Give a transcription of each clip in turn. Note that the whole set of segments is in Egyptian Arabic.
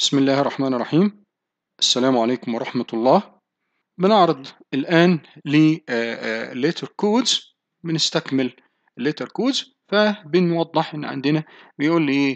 بسم الله الرحمن الرحيم السلام عليكم ورحمة الله بنعرض الآن ل letter codes بنستكمل letter codes فبنوضح إن عندنا بيقول لي إيه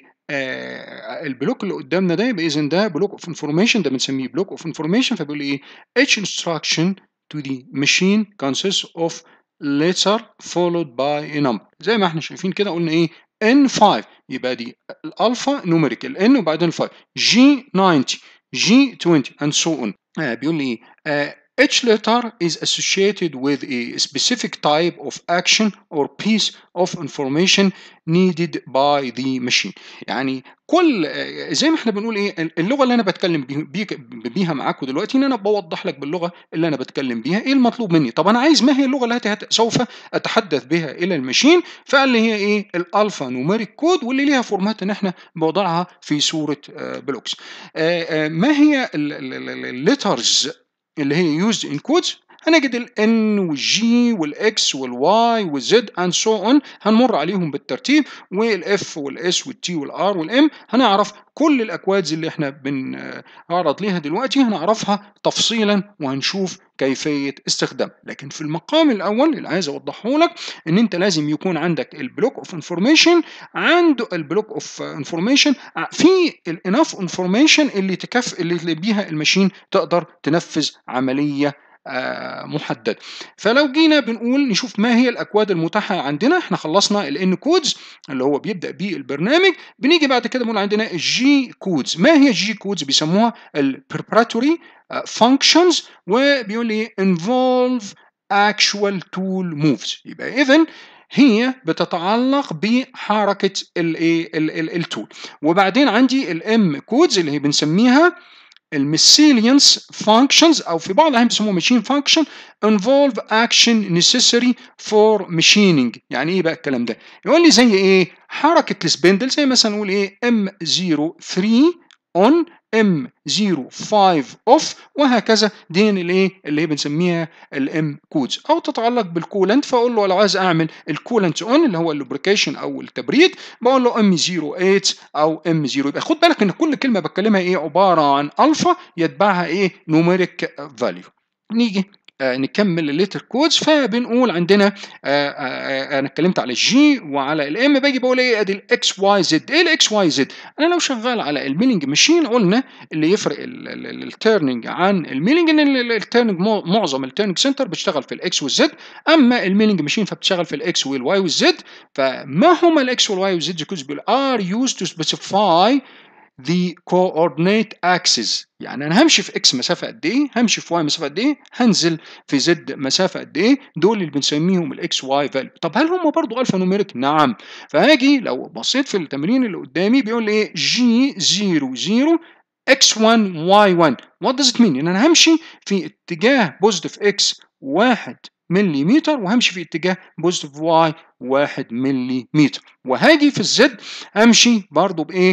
آه البلوك اللي قدامنا ده يبقى إذا ده بلوك اوف انفورميشن ده بنسميه بلوك اوف انفورميشن فبيقول لي إيه each instruction to the machine consists of letter followed by a number زي ما احنا شايفين كده قلنا إيه N5 يبقى دي الالفا نوميريك الان وبعدين 5 جي 90 جي 20 and so on آه بيقول لي ايه آه each letter is associated with a specific type of action or piece of information needed by the machine يعني كل زي ما احنا بنقول ايه اللغه اللي انا بتكلم بيها معاكم دلوقتي ان انا بوضح لك باللغه اللي انا بتكلم بيها ايه المطلوب مني طب انا عايز ما هي اللغه التي سوف اتحدث بها الى الماشين فقال لي هي ايه الالفا نوميريك كود واللي ليها فورمات ان احنا بوضعها في صوره بلوكس ما هي الليترز اللي هي يوزد ان كودز هنجد الان والجي والاكس والواي والزد اند سو اون هنمر عليهم بالترتيب والاف والاس والتي والار والام هنعرف كل الاكوادز اللي احنا بنعرض ليها دلوقتي هنعرفها تفصيلا وهنشوف كيفيه استخدام لكن في المقام الاول اللي عايز اوضحه لك ان انت لازم يكون عندك البلوك اوف انفورميشن عنده البلوك اوف انفورميشن في الاناف انفورميشن اللي تكف اللي بيها الماشين تقدر تنفذ عمليه محدد فلو جينا بنقول نشوف ما هي الاكواد المتاحه عندنا احنا خلصنا الان كودز اللي هو بيبدا بيه البرنامج بنيجي بعد كده بنقول عندنا الجي كودز ما هي الجي كودز بيسموها البريبراتوري فانكشنز وبيقول لي involve actual tool moves يبقى اذا هي بتتعلق بحركه الايه التول وبعدين عندي الام كودز اللي هي بنسميها المسيلينس functions او في بعض الاحيان بيسموها machine function involve action necessary for machining يعني ايه بقى الكلام ده يقول لي زي ايه حركه السبندل زي مثلا نقول ايه M03 on M05 اوف وهكذا دي الايه اللي هي بنسميها الام كودز او تتعلق بالكولنت فاقول له لو عايز اعمل الكولنت اون اللي هو اللوبريكيشن او التبريد بقول له ام 08 او ام 0 يبقى خد بالك ان كل كلمه بتكلمها ايه عباره عن الفا يتبعها ايه نوميريك فاليو نيجي آه نكمل الليتر كودز فبنقول عندنا آه آه انا اتكلمت على الجي وعلى الام باجي بقول ايه ادي الاكس واي زد ايه الاكس واي زد انا لو شغال على الميلنج ماشين قلنا اللي يفرق التيرنينج عن الميلنج ان التيرنينج معظم التيرنينج سنتر بتشتغل في الاكس والزد اما الميلنج ماشين فبتشتغل في الاكس والواي والزد فما هما الاكس والواي والزد كودز بيقول ار يوز تو سبيسيفاي the coordinate axis يعني انا همشي في اكس مسافه قد ايه همشي في واي مسافه قد ايه هنزل في زد مسافه قد ايه دول اللي بنسميهم الاكس واي فاليو طب هل هم برضو الفا نوميريك نعم فهاجي لو بصيت في التمرين اللي قدامي بيقول لي ايه جي 0 0 x1 y1 what does it mean ان انا همشي في اتجاه بوزيتيف اكس 1 مليمتر وهمشي في اتجاه بوزيتيف واي 1 مليمتر وهاجي في الزد همشي برضو بايه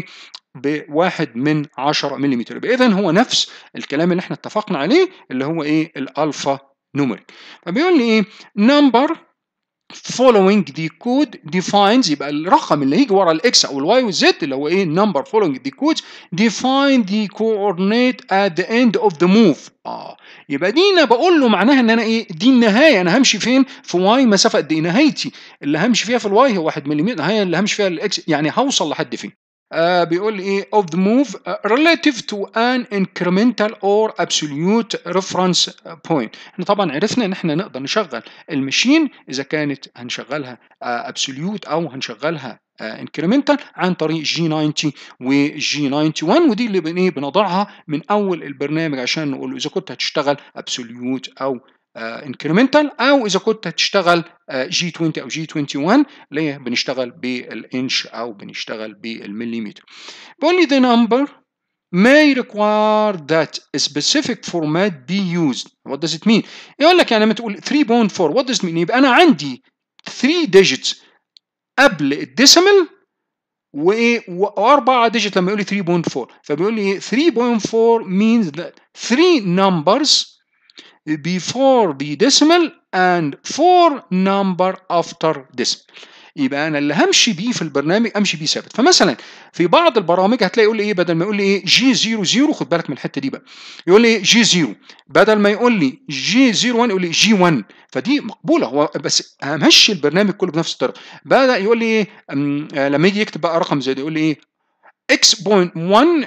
بواحد من 10 ملم يبقى اذا هو نفس الكلام اللي احنا اتفقنا عليه اللي هو ايه الالفا نوميريك فبيقول لي ايه نمبر following the code defines يبقى الرقم اللي هيجي ورا الاكس او الواي والزد اللي هو ايه number following the codes define the coordinate at the end of the move اه يبقى دي انا بقول له معناها ان انا ايه دي النهايه انا همشي فين في واي مسافه قد ايه نهايتي اللي همشي فيها في الواي هو 1 ملم النهايه اللي همشي فيها الاكس يعني هوصل لحد فين آه بيقول ايه of the move uh, relative to an incremental or absolute reference point احنا طبعا عرفنا ان احنا نقدر نشغل المشين اذا كانت هنشغلها uh, absolute او هنشغلها انكريمنتال uh, عن طريق جي 90 وجي 91 ودي اللي بن ايه بنضعها من اول البرنامج عشان نقول له اذا كنت هتشتغل ابسوليوت او انكريمنتال uh, او اذا كنت هتشتغل جي uh, 20 او جي 21 اللي هي بنشتغل بالانش او بنشتغل بالمليمتر بيقول لي the number may require that a specific format be used what does it mean يقول لك يعني لما تقول 3.4 what does it mean يبقى انا عندي 3 digits قبل الديسيمال وايه واربعه ديجيت لما يقول لي 3.4 فبيقول لي 3.4 means that 3 numbers before the decimal and four number after decimal يبقى انا اللي همشي بيه في البرنامج امشي بيه ثابت فمثلا في بعض البرامج هتلاقي يقول لي ايه بدل ما يقول لي ايه جي 00 خد بالك من الحته دي بقى يقول لي جي 0 بدل ما يقول لي جي 01 يقول لي جي 1 فدي مقبوله هو بس همشي البرنامج كله بنفس الطريقه بدا يقول لي ايه أم، آه، لما يجي يكتب بقى رقم زي ده يقول لي ايه x.1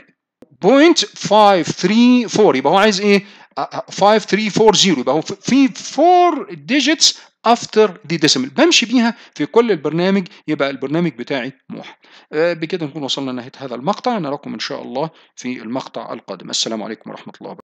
0.534 يبقى هو عايز ايه آه، آه، 5340 يبقى هو في 4 digits after the decimal بمشي بيها في كل البرنامج يبقى البرنامج بتاعي موحد آه، بكده نكون وصلنا لنهايه هذا المقطع نراكم ان شاء الله في المقطع القادم السلام عليكم ورحمه الله وبركاته